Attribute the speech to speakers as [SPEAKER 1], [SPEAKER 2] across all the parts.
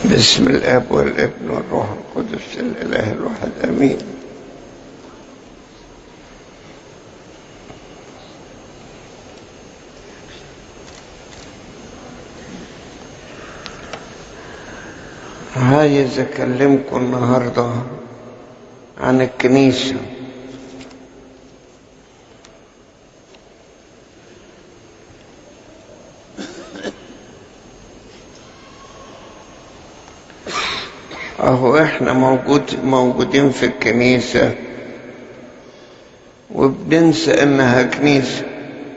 [SPEAKER 1] بسم الاب والابن والروح القدس الاله الواحد امين عايز اكلمكم النهارده عن الكنيسه اهو احنا موجود موجودين في الكنيسة وبننسى انها كنيسة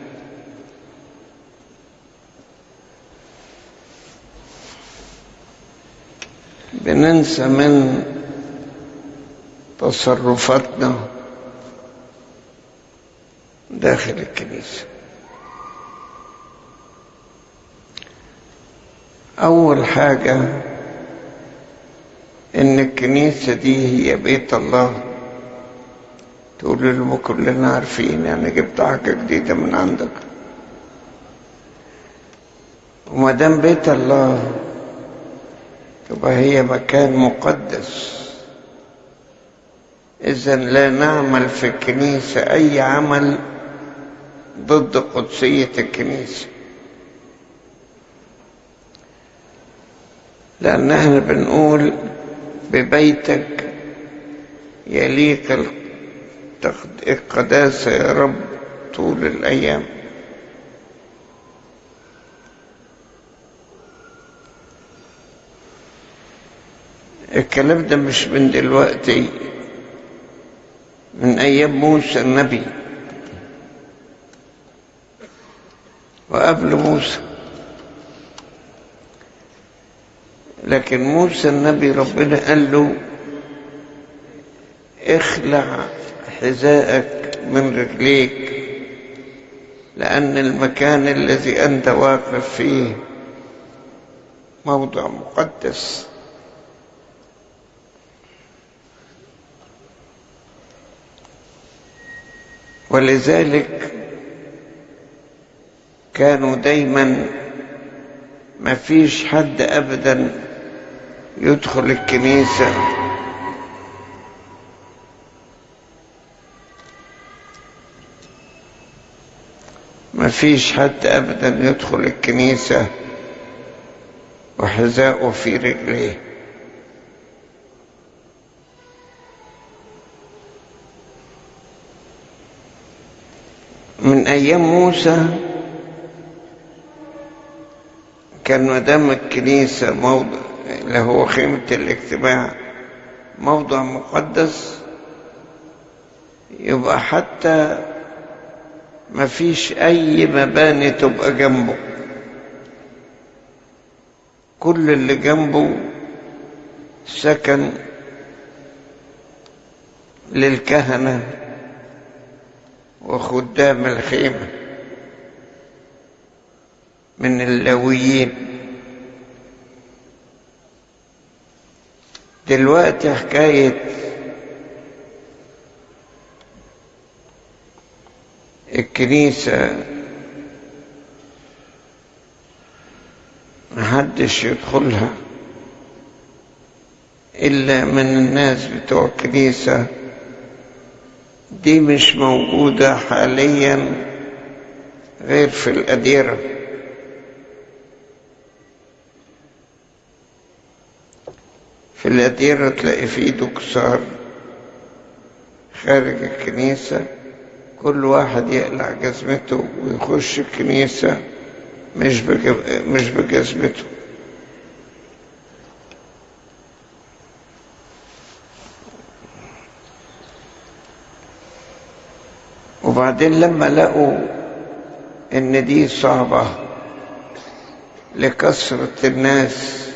[SPEAKER 1] بننسى من تصرفاتنا داخل الكنيسة أول حاجة ان الكنيسة دي هي بيت الله تقول لهم كلنا عارفين يعني جبت حاجة جديدة من عندك وما دام بيت الله تبقى هي مكان مقدس إذا لا نعمل في الكنيسة أي عمل ضد قدسية الكنيسة لأن احنا بنقول ببيتك يليق القداسة يا رب طول الأيام الكلام ده مش من دلوقتي من أيام موسى النبي وقبل موسى لكن موسى النبي ربنا قال له اخلع حذاءك من رجليك لأن المكان الذي أنت واقف فيه موضع مقدس ولذلك كانوا دايما ما فيش حد أبدا يدخل الكنيسة ما فيش حد أبدا يدخل الكنيسة وحذاءه في رجليه من أيام موسى كان مدام الكنيسة موضع اللي هو خيمة الاجتماع موضع مقدس يبقى حتى ما فيش أي مباني تبقى جنبه كل اللي جنبه سكن للكهنة وخدام الخيمة من اللاويين دلوقتي حكاية الكنيسة محدش يدخلها إلا من الناس بتوع الكنيسة دي مش موجودة حاليا غير في الأديرة في الأديرة تلاقي فيه دكسار خارج الكنيسة كل واحد يقلع جزمته ويخش الكنيسة مش مش بجزمته وبعدين لما لقوا ان دي صعبة لكثرة الناس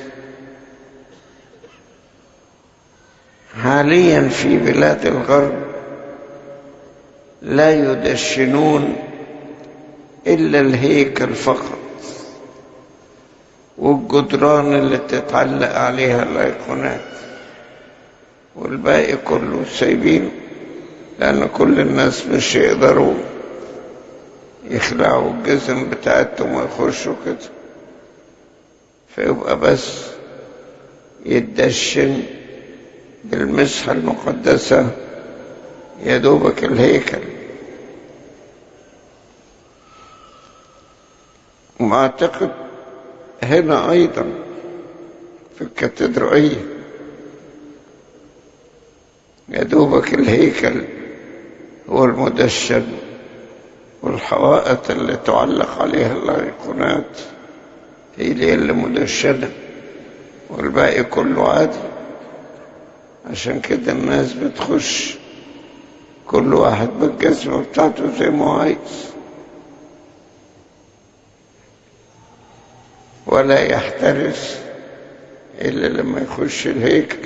[SPEAKER 1] حاليا في بلاد الغرب لا يدشنون إلا الهيكل فقط والجدران اللي تتعلق عليها الأيقونات والباقي كله سايبين لأن كل الناس مش يقدروا يخلعوا الجزم بتاعتهم ويخشوا كده فيبقى بس يتدشن بالمسحة المقدسة يا دوبك الهيكل وأعتقد هنا أيضا في الكاتدرائية يا دوبك الهيكل هو المدشن والحوائط اللي تعلق عليها الأيقونات هي اللي, اللي مدشنة والباقي كله عادي عشان كده الناس بتخش كل واحد بالجزمة بتاعته زي ما هو عايز ولا يحترس إلا لما يخش الهيكل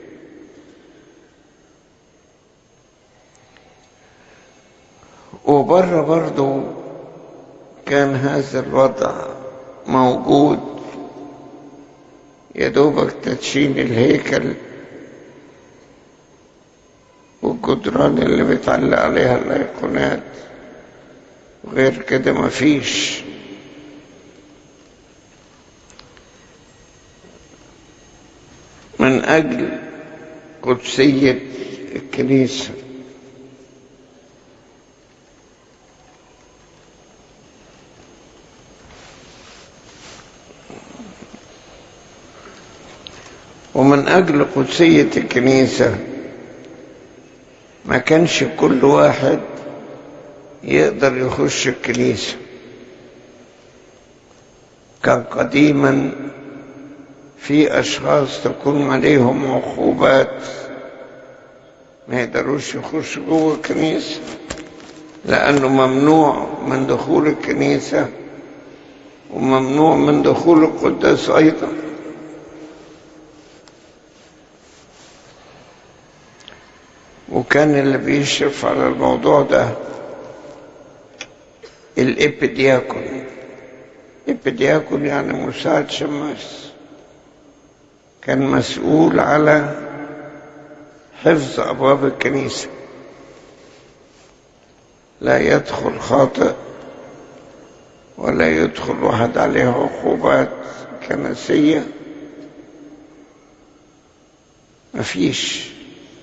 [SPEAKER 1] وبره برضو كان هذا الوضع موجود يا دوبك تدشين الهيكل والجدران اللي بيتعلق عليها الايقونات وغير كده مفيش من اجل قدسيه الكنيسه ومن أجل قدسية الكنيسة ما كانش كل واحد يقدر يخش الكنيسة كان قديما في أشخاص تكون عليهم عقوبات ما يقدروش يخشوا جوه الكنيسة لأنه ممنوع من دخول الكنيسة وممنوع من دخول القداس أيضا وكان اللي بيشرف على الموضوع ده الإبدياكون إبدياكون يعني مساعد شماس كان مسؤول على حفظ أبواب الكنيسة لا يدخل خاطئ ولا يدخل واحد عليه عقوبات كنسية مفيش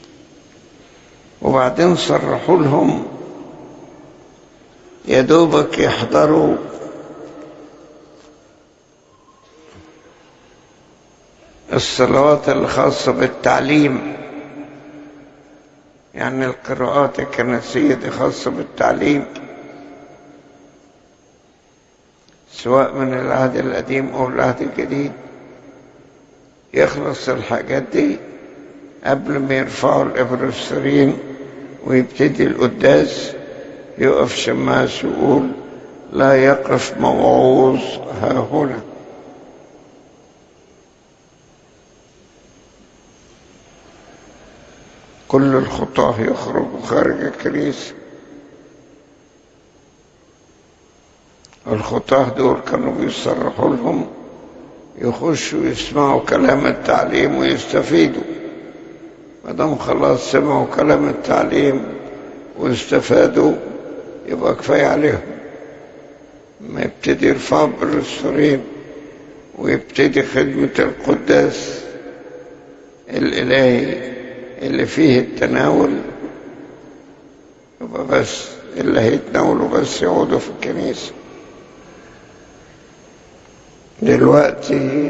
[SPEAKER 1] وبعدين صرحوا لهم يا دوبك يحضروا الصلوات الخاصة بالتعليم يعني القراءات الكنسية دي خاصة بالتعليم سواء من العهد القديم أو العهد الجديد يخلص الحاجات دي قبل ما يرفعوا الإبرسرين ويبتدي القداس يقف شماس ويقول لا يقف موعوظ ها هنا كل الخطاه يخرجوا خارج الكنيسة الخطاه دول كانوا بيصرحوا لهم يخشوا يسمعوا كلام التعليم ويستفيدوا مادام خلاص سمعوا كلام التعليم واستفادوا يبقى كفاية عليهم ما يبتدي يرفعوا بالرسولين ويبتدي خدمة القداس الإلهي اللي فيه التناول يبقى بس اللي هيتناولوا بس يقعدوا في الكنيسة دلوقتي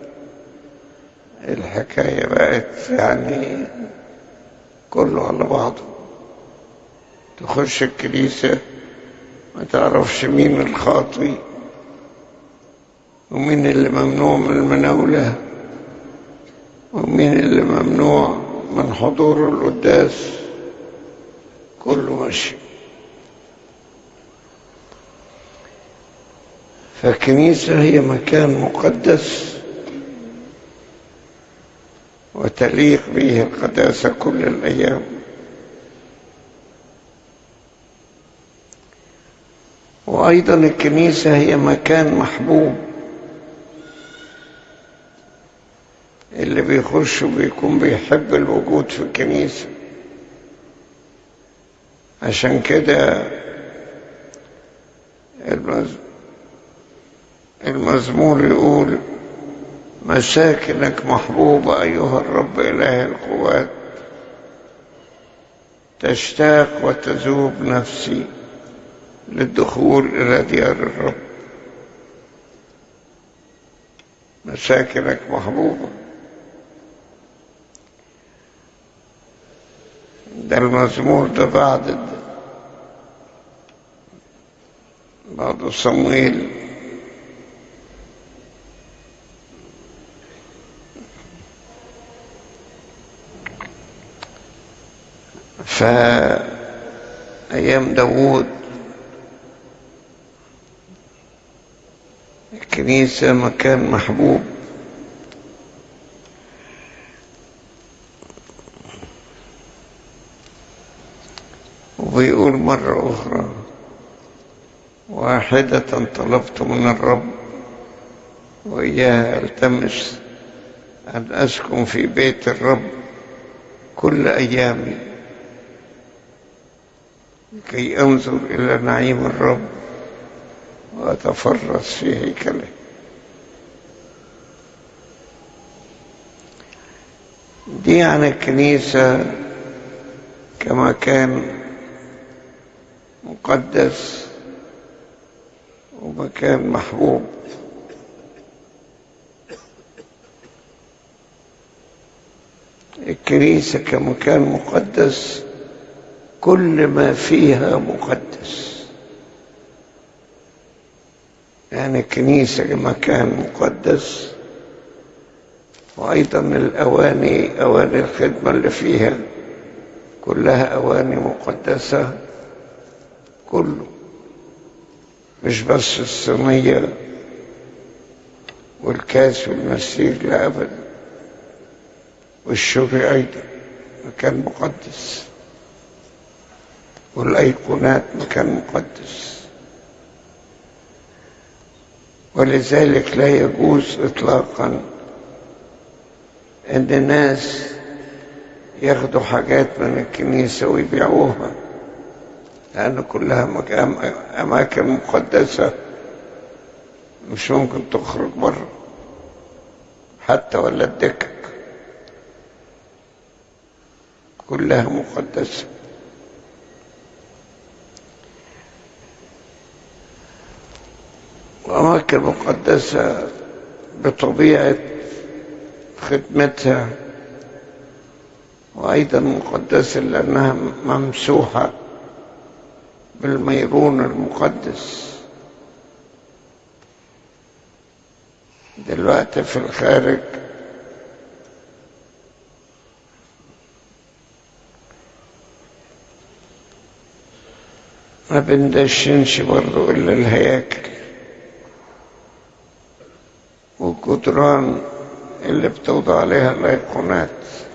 [SPEAKER 1] الحكاية بقت يعني كله على بعضه تخش الكنيسة ما تعرفش مين الخاطي ومين اللي ممنوع من المناولة ومين اللي ممنوع من حضور القداس كله ماشي فالكنيسة هي مكان مقدس وتليق به القداسة كل الأيام وأيضا الكنيسة هي مكان محبوب اللي بيخش بيكون بيحب الوجود في الكنيسة عشان كده المز... المزمور يقول مساكنك محبوبة أيها الرب إله القوات تشتاق وتذوب نفسي للدخول إلى ديار الرب مساكنك محبوبة ده المزمور ده بعد بعد صمويل فأيام داوود الكنيسة مكان محبوب وبيقول مرة أخرى واحدة طلبت من الرب وإياها التمس أن أسكن في بيت الرب كل أيامي كي أنظر إلى نعيم الرب وأتفرس في هيكله دي عن الكنيسة كمكان مقدس ومكان محبوب الكنيسة كمكان مقدس كل ما فيها مقدس يعني الكنيسة كمكان مقدس وأيضا الأواني أواني الخدمة اللي فيها كلها أواني مقدسة كله مش بس الصينية والكاس والمسير لا أبدا والشغل أيضا مكان مقدس والأيقونات مكان مقدس ولذلك لا يجوز إطلاقا أن الناس ياخدوا حاجات من الكنيسة ويبيعوها لأن كلها أماكن مقدسة مش ممكن تخرج بره حتى ولا الدكك كلها مقدسة وأماكن مقدسة بطبيعة خدمتها وأيضا مقدسة لأنها ممسوحة بالميرون المقدس دلوقتي في الخارج ما بندشنش برضو إلا الهياكل والجدران اللي بتوضع عليها الأيقونات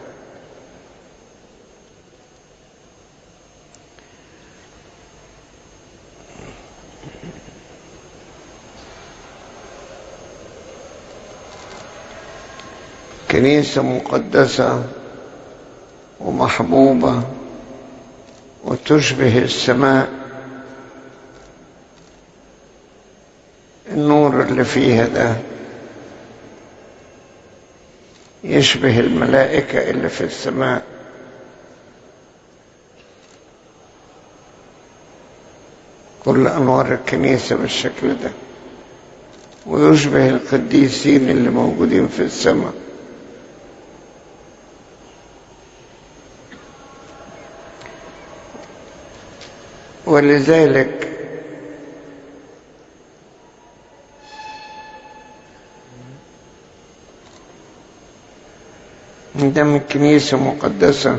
[SPEAKER 1] كنيسة مقدسة ومحبوبة وتشبه السماء النور اللي فيها ده يشبه الملائكة اللي في السماء كل أنوار الكنيسة بالشكل ده ويشبه القديسين اللي موجودين في السماء ولذلك عندما الكنيسة مقدسة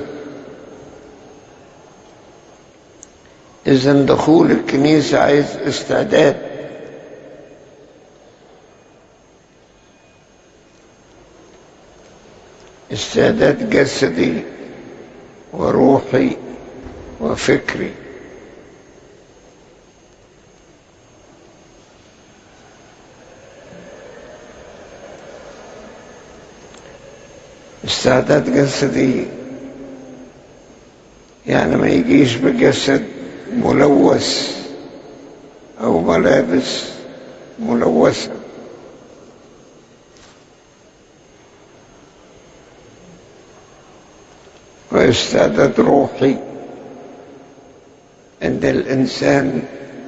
[SPEAKER 1] إذا دخول الكنيسة عايز استعداد استعداد جسدي وروحي وفكري استعداد جسدي يعني ما يجيش بجسد ملوث أو ملابس ملوثة واستعداد روحي ان الانسان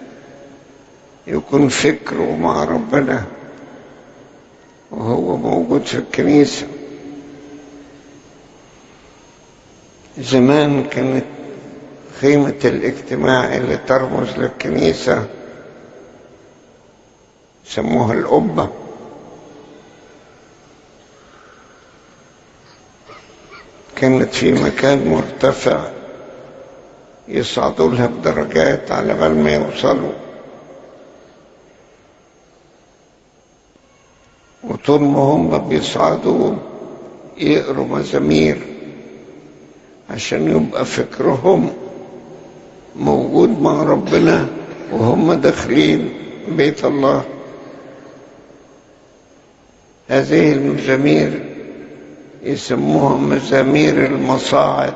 [SPEAKER 1] يكون فكره مع ربنا وهو موجود في الكنيسة زمان كانت خيمة الاجتماع اللي ترمز للكنيسة سموها القبة كانت في مكان مرتفع يصعدوا لها بدرجات على بال ما يوصلوا وطول ما هم بيصعدوا يقروا مزامير عشان يبقى فكرهم موجود مع ربنا وهم داخلين بيت الله هذه المزامير يسموها مزامير المصاعد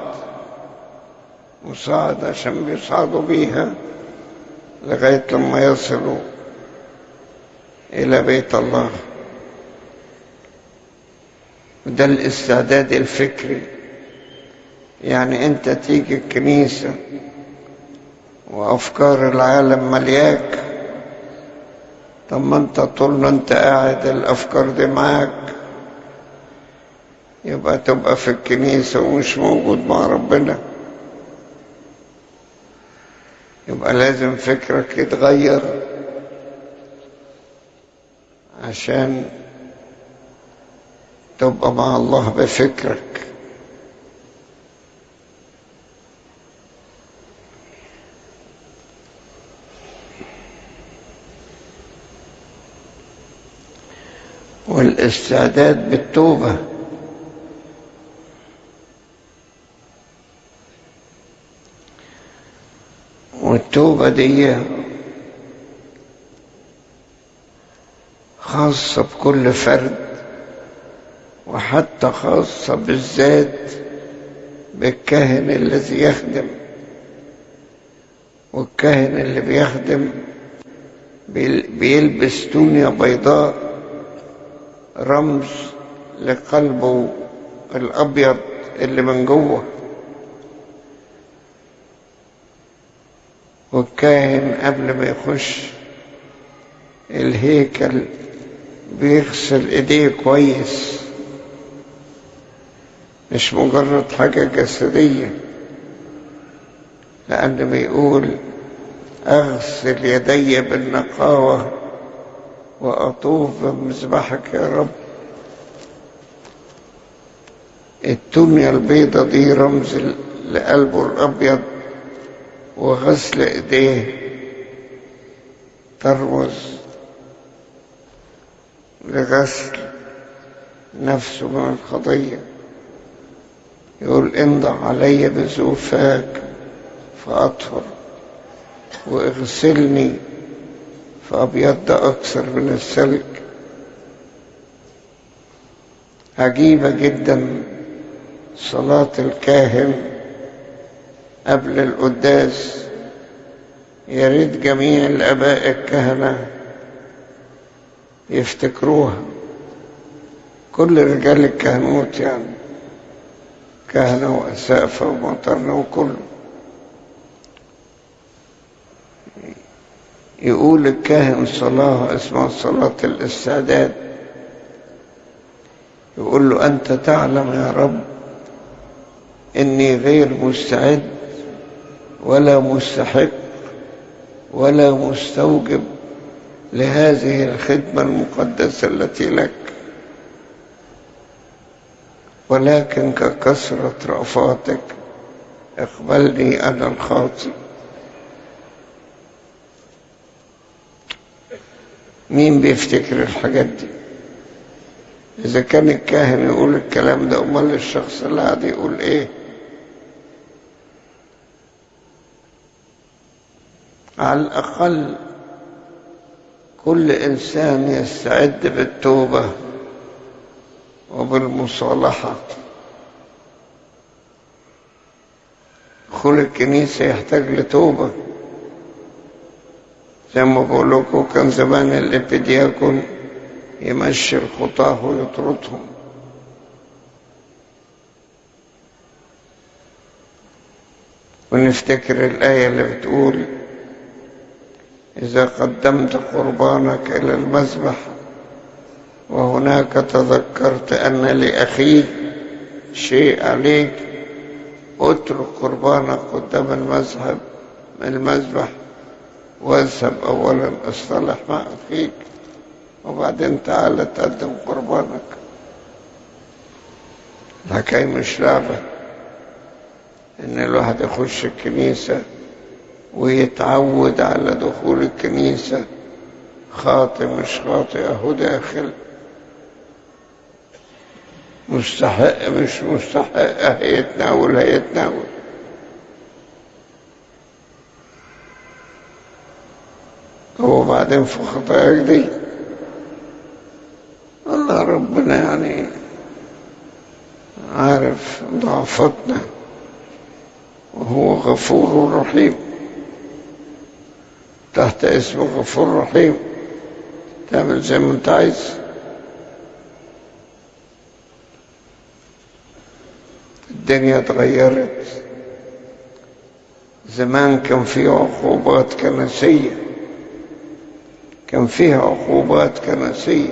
[SPEAKER 1] مصاعد عشان بيصعدوا بيها لغاية لما يصلوا إلى بيت الله وده الاستعداد الفكري يعني انت تيجي الكنيسة وافكار العالم ملياك طب ما انت طول ما انت قاعد الافكار دي معاك يبقى تبقى في الكنيسة ومش موجود مع ربنا يبقى لازم فكرك يتغير عشان تبقى مع الله بفكرك والاستعداد بالتوبة والتوبة دي خاصة بكل فرد وحتى خاصة بالذات بالكاهن الذي يخدم والكاهن اللي بيخدم بيلبس تونية بيضاء رمز لقلبه الأبيض اللي من جوه والكاهن قبل ما يخش الهيكل بيغسل ايديه كويس مش مجرد حاجة جسدية لأن بيقول أغسل يدي بالنقاوة وأطوف بمذبحك يا رب التونية البيضة دي رمز لقلبه الأبيض وغسل إيديه ترمز لغسل نفسه من الخطيه يقول انضع علي بزوفاك فأطهر واغسلني فأبيض أكثر من السلك عجيبة جدا صلاة الكاهن قبل القداس يا ريت جميع الآباء الكهنة يفتكروها كل رجال الكهنوت يعني كهنة وأسافة ومطرنا وكله يقول الكاهن صلاة اسمها صلاة الاستعداد يقول له أنت تعلم يا رب إني غير مستعد ولا مستحق ولا مستوجب لهذه الخدمة المقدسة التي لك ولكن ككثرة رأفاتك اقبلني أنا الخاطئ مين بيفتكر الحاجات دي إذا كان الكاهن يقول الكلام ده أمال الشخص العادي يقول إيه على الأقل كل إنسان يستعد بالتوبة وبالمصالحة دخول الكنيسة يحتاج لتوبة زي ما بقول لكم كان زمان الإبدياكون يمشي الخطاه ويطردهم ونفتكر الآية اللي بتقول إذا قدمت قربانك إلى المذبح وهناك تذكرت أن لأخيك شيء عليك اترك قربانك قدام المذهب المذبح واذهب أولا اصطلح مع أخيك وبعدين تعال تقدم قربانك الحكاية مش لعبة إن الواحد يخش الكنيسة ويتعود على دخول الكنيسة خاطئ مش خاطئ أهو داخل مستحق مش مستحق هيتناول هيتناول هو بعدين في خطاياك دي الله ربنا يعني عارف ضعفتنا وهو غفور رحيم تحت اسمه غفور رحيم تعمل زي ما انت عايز الدنيا اتغيرت زمان كان في عقوبات كنسية كان فيها عقوبات كنسية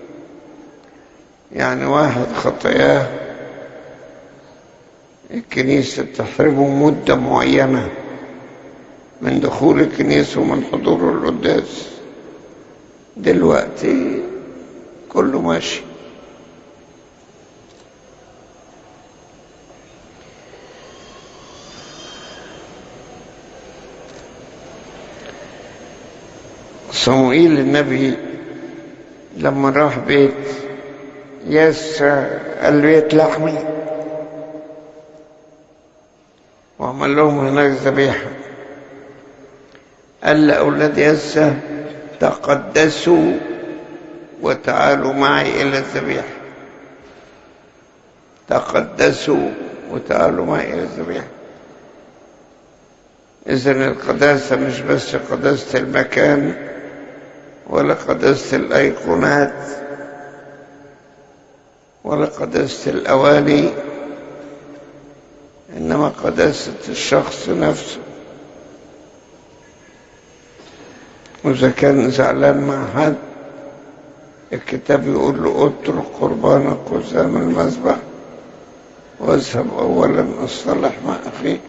[SPEAKER 1] يعني واحد خطاياه الكنيسة تحرمه مدة معينة من دخول الكنيسة ومن حضور القداس دلوقتي كله ماشي صموئيل النبي لما راح بيت يس البيت لحمي وعمل لهم هناك ذبيحة قال لأولاد يسى تقدسوا وتعالوا معي إلى الذبيحة تقدسوا وتعالوا معي إلى الذبيحة إذن القداسة مش بس قداسة المكان ولا قداسة الأيقونات ولا قداسة الأواني إنما قداسة الشخص نفسه وإذا كان زعلان مع حد الكتاب يقول له اترك قربانك قدام المذبح واذهب أولا اصطلح مع أخيك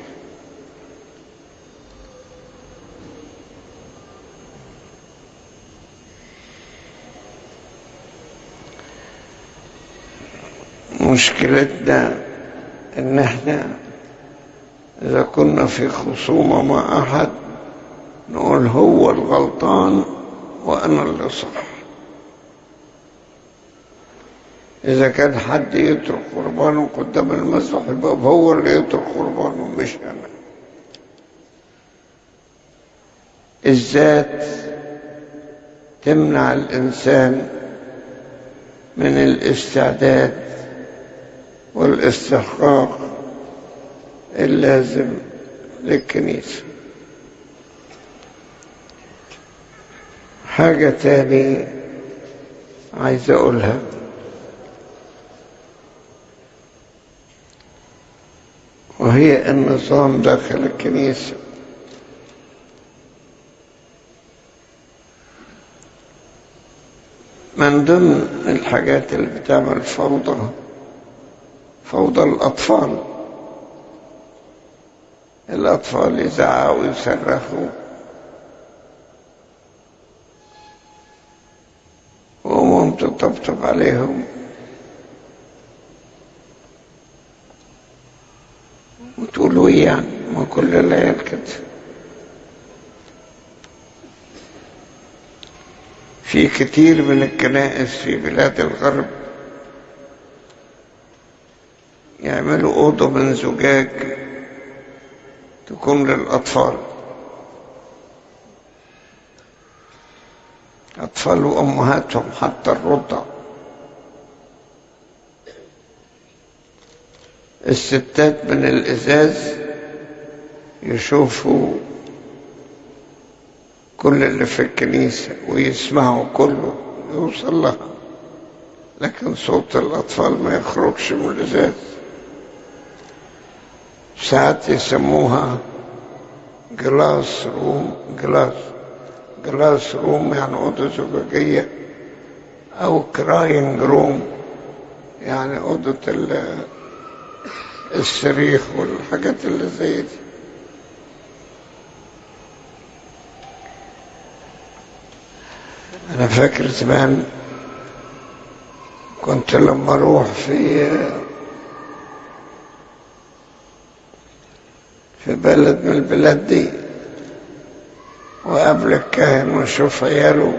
[SPEAKER 1] مشكلتنا ان احنا اذا كنا في خصومة مع احد نقول هو الغلطان وانا اللي صح اذا كان حد يترك قربانه قدام المذبح يبقى هو اللي يترك قربانه مش انا الذات تمنع الانسان من الاستعداد والاستحقاق اللازم للكنيسة حاجة تاني عايز أقولها وهي النظام داخل الكنيسة من ضمن الحاجات اللي بتعمل فوضى فوضى الأطفال الأطفال يزعقوا ويصرخوا وأمهم تطبطب عليهم وتقولوا إيه يعني ما كل العيال كده في كتير من الكنائس في بلاد الغرب يعملوا أوضة من زجاج تكون للأطفال أطفال وأمهاتهم حتى الرضع الستات من الإزاز يشوفوا كل اللي في الكنيسة ويسمعوا كله يوصل لها لكن صوت الأطفال ما يخرجش من الإزاز ساعات يسموها جلاس روم جلاس جلاس روم يعني أوضة زجاجية أو كراينج روم يعني أوضة ال- الصريخ والحاجات اللي زي دي أنا فاكر زمان كنت لما أروح في في بلد من البلاد دي وقابل الكاهن واشوف عياله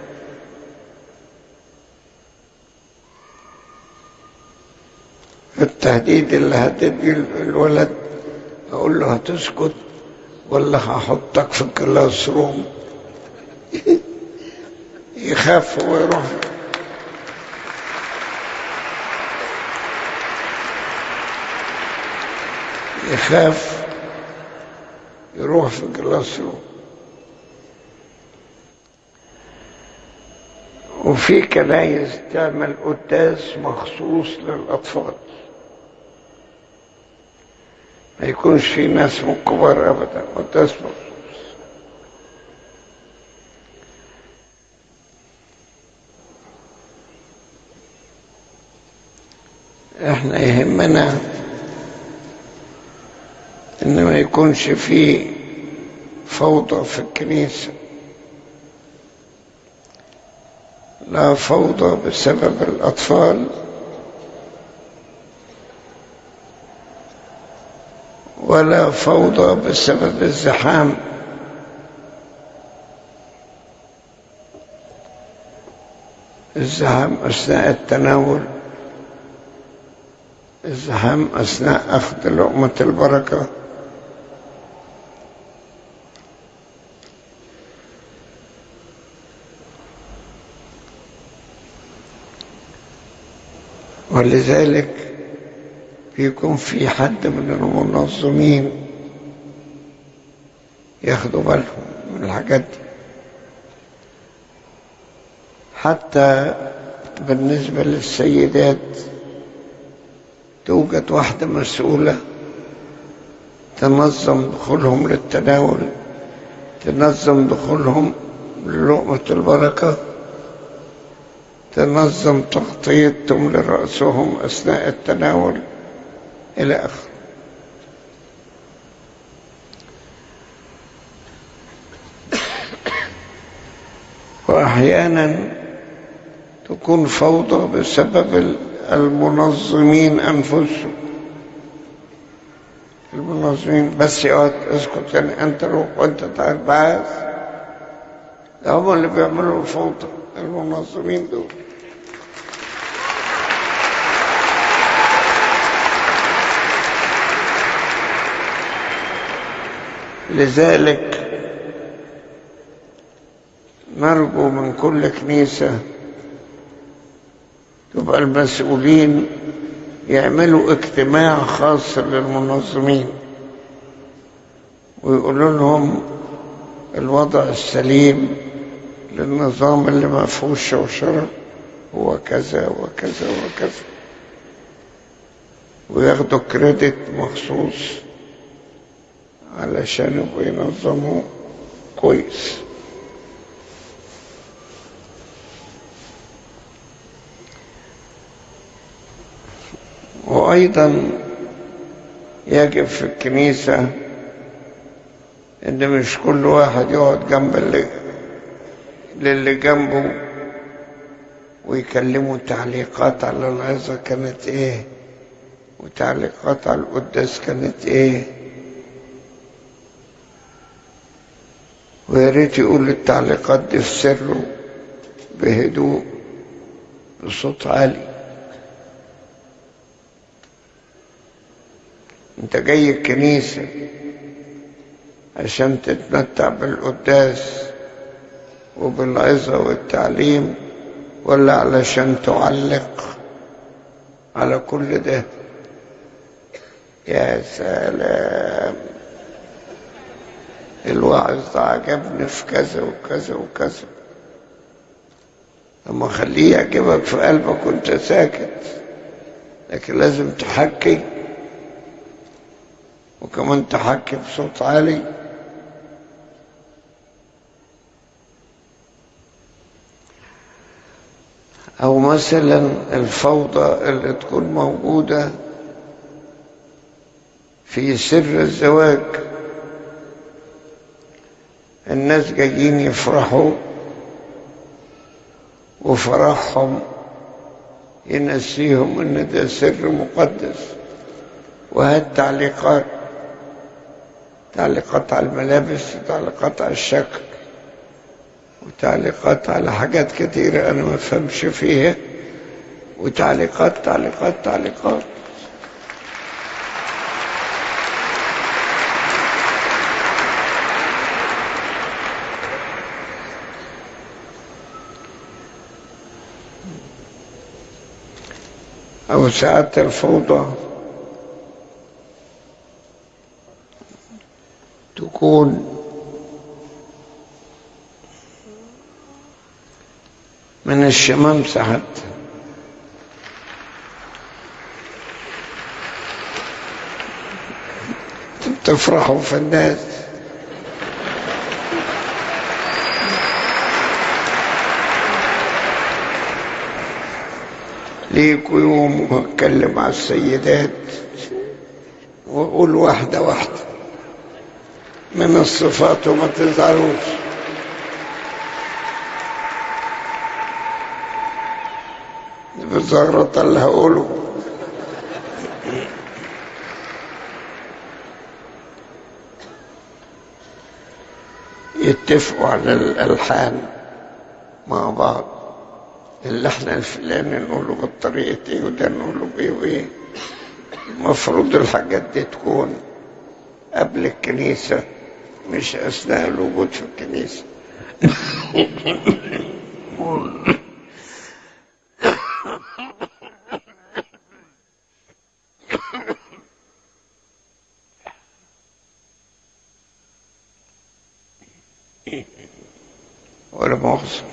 [SPEAKER 1] التهديد اللي هدد بيه الولد اقول له هتسكت ولا هحطك في الكلاس روم يخاف ويروح يخاف يروح في الكلاس روم وفي كنايس تعمل قداس مخصوص للأطفال ما يكونش في ناس من الكبار أبدا قداس مخصوص احنا يهمنا ان ما يكونش في فوضى في الكنيسه لا فوضى بسبب الأطفال ولا فوضى بسبب الزحام الزحام أثناء التناول الزحام أثناء أخذ لقمة البركة ولذلك بيكون في حد من المنظمين ياخدوا بالهم من الحاجات دي حتى بالنسبة للسيدات توجد واحدة مسؤولة تنظم دخولهم للتناول تنظم دخولهم للقمة البركة تنظم تغطيتهم لرأسهم أثناء التناول إلى آخره وأحيانا تكون فوضى بسبب المنظمين أنفسهم المنظمين بس يقعد اسكت يعني أنت روح وأنت تعال بعث ده هم اللي بيعملوا الفوضى المنظمين دول لذلك نرجو من كل كنيسة تبقى المسؤولين يعملوا اجتماع خاص للمنظمين ويقولوا لهم الوضع السليم للنظام اللي ما فيهوش شوشرة هو كذا وكذا وكذا وياخدوا كريدت مخصوص علشان يبقوا ينظموا كويس وأيضا يجب في الكنيسة إن مش كل واحد يقعد جنب اللي للي جنبه ويكلموا تعليقات على العظة كانت ايه وتعليقات على القداس كانت ايه ويا ريت يقول التعليقات دي في سره بهدوء بصوت عالي انت جاي الكنيسة عشان تتمتع بالقداس وبالعظة والتعليم ولا علشان تعلق على كل ده يا سلام الوعظ ده عجبني في كذا وكذا وكذا لما خليه يعجبك في قلبك وانت ساكت لكن لازم تحكي وكمان تحكي بصوت عالي ومثلا الفوضى اللي تكون موجودة في سر الزواج الناس جايين يفرحوا وفرحهم ينسيهم ان ده سر مقدس وهات تعليقات تعليقات على الملابس وتعليقات على الشكل وتعليقات على حاجات كتيرة أنا ما فهمش فيها وتعليقات تعليقات تعليقات أو ساعات الفوضى تكون من الشمامسة حتى تفرحوا في الناس ليكوا يوم واتكلم على السيدات واقول واحدة واحدة من الصفات وما تزعلوش بالزغرة اللي هقوله يتفقوا على الألحان مع بعض اللحن الفلاني نقوله بالطريقة ايه وده نقوله بايه وايه المفروض الحاجات دي تكون قبل الكنيسة مش أثناء الوجود في الكنيسة ولا مؤاخذة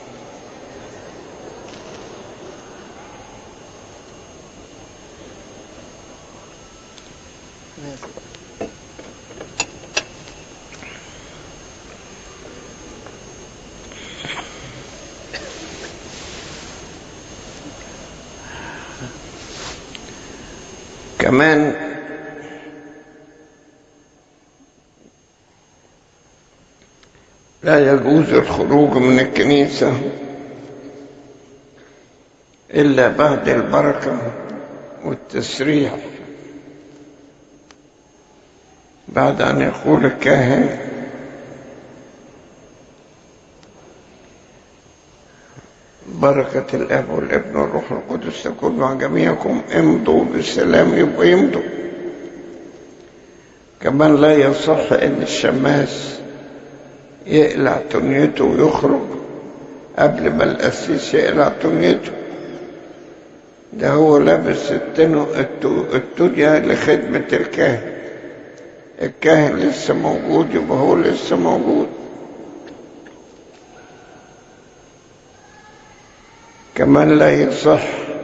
[SPEAKER 1] كمان لا يجوز الخروج من الكنيسة إلا بعد البركة والتسريح بعد أن يقول الكاهن بركة الأب والابن والروح القدس تكون مع جميعكم امضوا بالسلام يبقى يمضوا كمان لا يصح ان الشماس يقلع تنيته ويخرج قبل ما القسيس يقلع تنيته ده هو لابس التنو التونيا لخدمة الكاهن الكاهن لسه موجود يبقى هو لسه موجود كمان لا يصح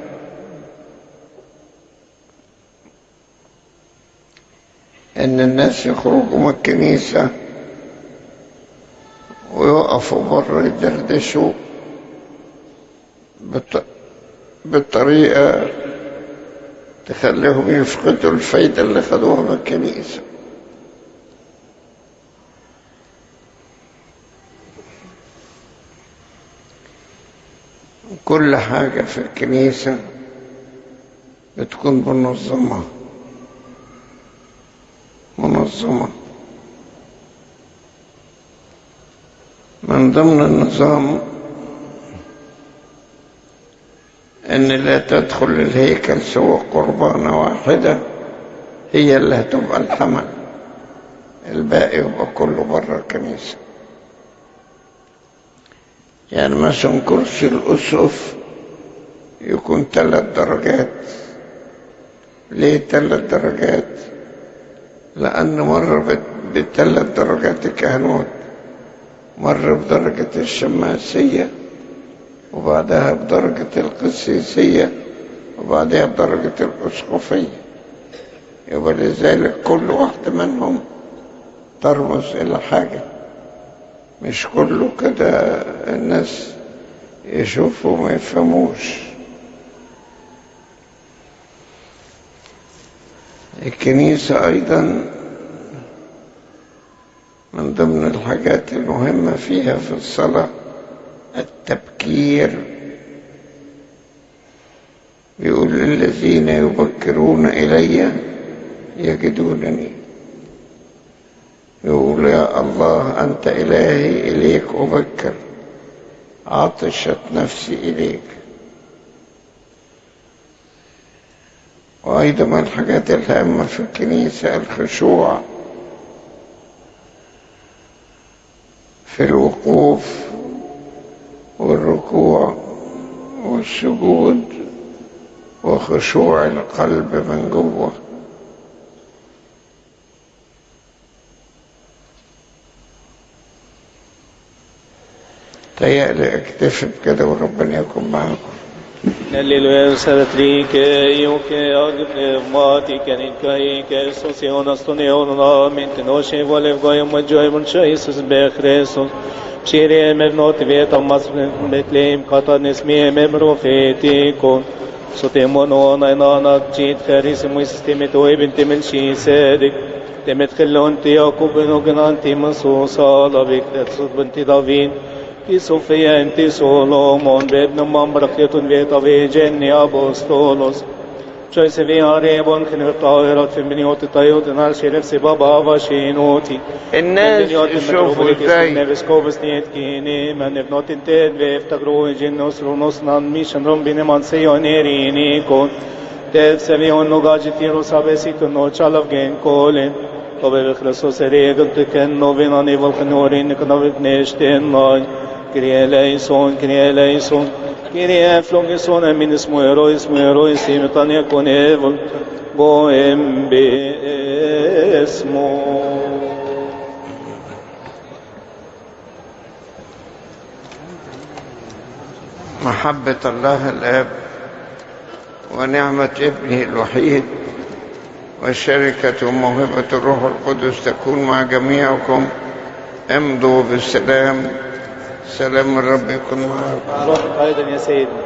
[SPEAKER 1] ان الناس يخرجوا من الكنيسة ويقفوا بره يدردشوا بط... بطريقة تخليهم يفقدوا الفايدة اللي خدوها من الكنيسة كل حاجة في الكنيسة بتكون منظمة منظمة من ضمن النظام ان لا تدخل الهيكل سوى قربانة واحدة هي اللي هتبقى الحمل الباقي يبقى كله بره الكنيسة يعني مثلا كرسي الأسقف يكون ثلاث درجات ليه ثلاث درجات لأن مرة بثلاث درجات الكهنوت مرة بدرجة الشماسية وبعدها بدرجة القسيسية وبعدها بدرجة الأسقفية يبقى لذلك كل واحدة منهم ترمز إلى حاجة مش كله كده الناس يشوفوا ما يفهموش الكنيسة أيضا من ضمن الحاجات المهمة فيها في الصلاة التبكير يقول للذين يبكرون إلي يجدونني يقول يا الله أنت إلهي إليك أبكر عطشت نفسي إليك وأيضا من الحاجات الهامة في الكنيسة الخشوع في الوقوف والركوع والسجود وخشوع القلب من جوه تهيألي اكتفي بكده وربنا يكون معاكم
[SPEAKER 2] Nell'ilver salatrike, ioke agpneumatik, enikaike, sosionas tuneona, mintinoše volev gojem mađoj munča Isus be Hristos. Pshire me vnot veta mas betleim kata nesmije me profetiko. Sotemon ona inana jit خارسم ويستمت وابن تمن شي سادك تمت خلون تياكو بنو جنانتي منصوصة لبك تصد بنتي دافين في صوفيا انت سولومون بابن ممرقية بيت جن أبوستولوس Čoj se vi arebon kne طائرات في بنيوت طيوت نال شرف سي بابا وشينوتي
[SPEAKER 1] الناس يشوفوا ازاي
[SPEAKER 2] نفس كوبس نيت كيني من ابنوت انتد ويفتقروا جنوس رونوس نان ميشن روم بين من سيونيريني كون تد سبي اونو gaji tiro sabesi tu no chalav gen kolen Tove ve Christos eregen tu ken no vinan i volkenorin knavet neshten noi Kyrie eleison, Kyrie eleison, Kyrie flogison, eminis muerois, muerois, imitan yakon evol, goem besmo.
[SPEAKER 1] محبة الله الآب ونعمة ابنه الوحيد وشركة وموهبة الروح القدس تكون مع جميعكم امضوا بالسلام سلام الرب يكون معكم
[SPEAKER 2] روحك أيضا يا سيدنا